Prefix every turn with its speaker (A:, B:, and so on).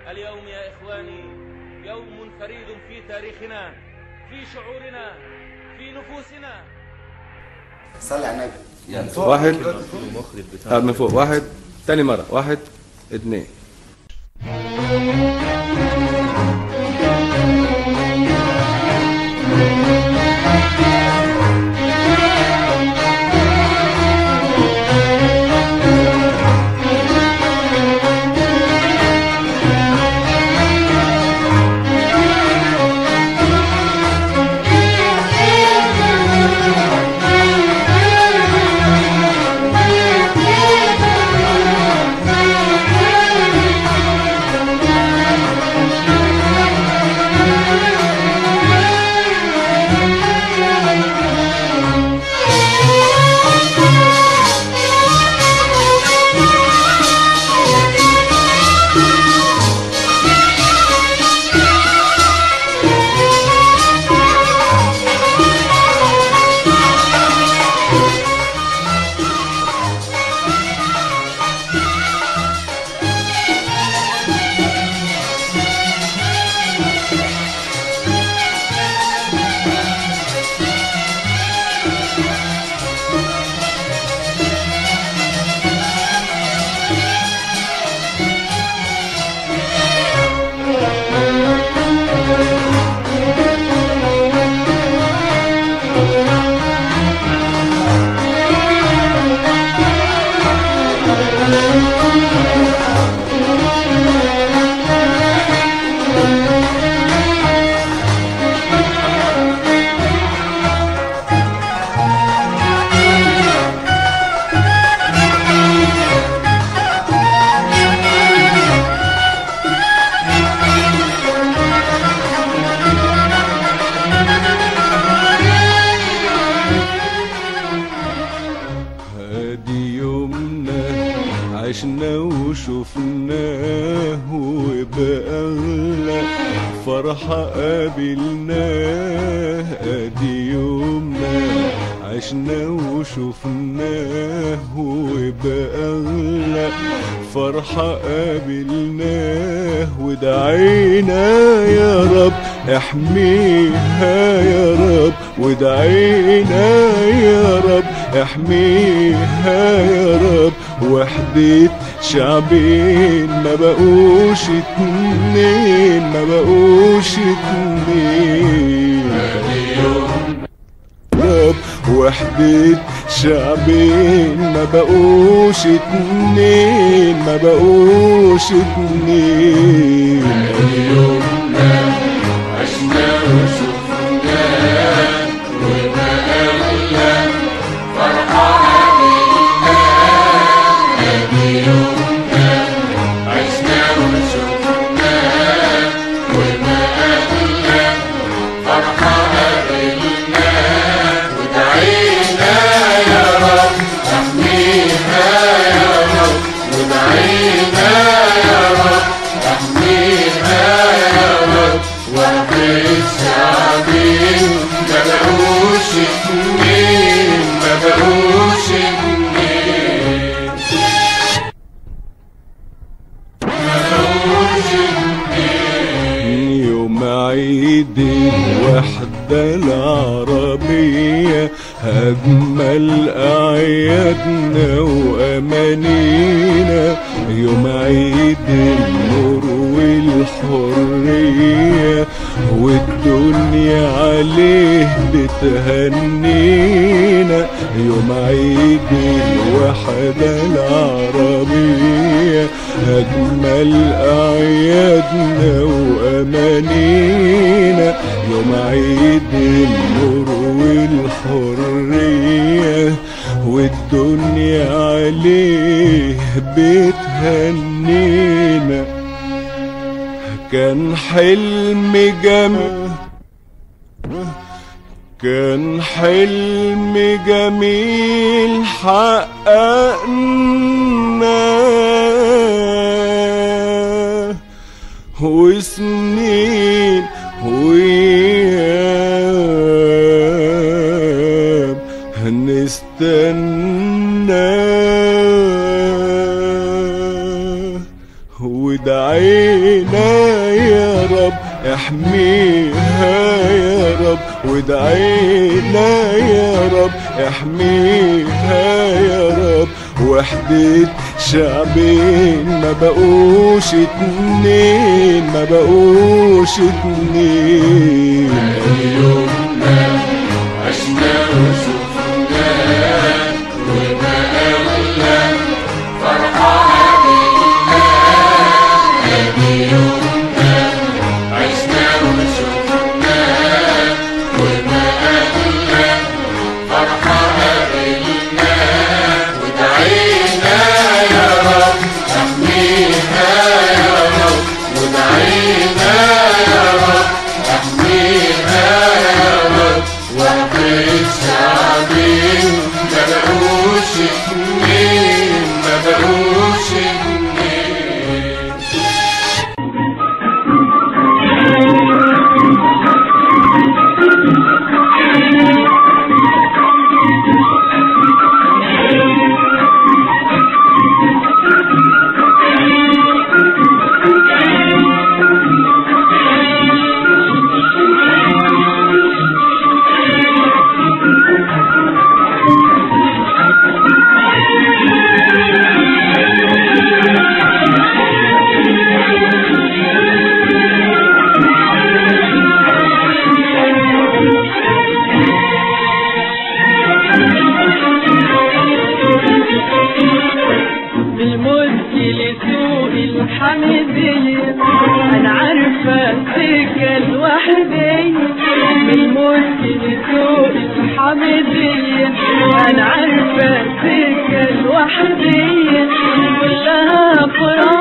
A: اليوم يا إخواني يوم فريد في تاريخنا في شعورنا في نفوسنا
B: صلي على النبي
C: يلا واحد هذا من فوق واحد تاني مرة واحد اثنين
D: هادي يومنا عشنا وشفناه وبأغلى فرحة قابلناه ادي يومنا عشنا وشفناه وبأغلى فرحة قابلناه ودعينا يا رب احميها يا رب ودعينا يا رب احميها يا رب وحدة شعبين ما بقوش اتنين ما بقوش اتنين رب وحدة شعبين ما بقوش اتنين ما بقوش اتنين يوم عيد الوحدة العربية أجمل أعيادنا وأمانينا يوم عيد النور والحرية والدنيا عليه بتهنينا يوم عيد الوحدة العربية أجمل أعيادنا وأمانينا يوم عيد النور والحرية والدنيا عليه بتهنينا كان حلم جميل كان حلم جميل حققناه وسنين ويام نستناه ودعينا رب احميها يا رب وادعينا يا رب احميها يا رب وحدة شعبين ما بقوش اتنين ما بقوش اتنين
E: المشكلة سوق الحمدية أنا عارفة السكة الوحدية المشكلة سوق الحمدية أنا عارفة السكة الوحدية كلها فرح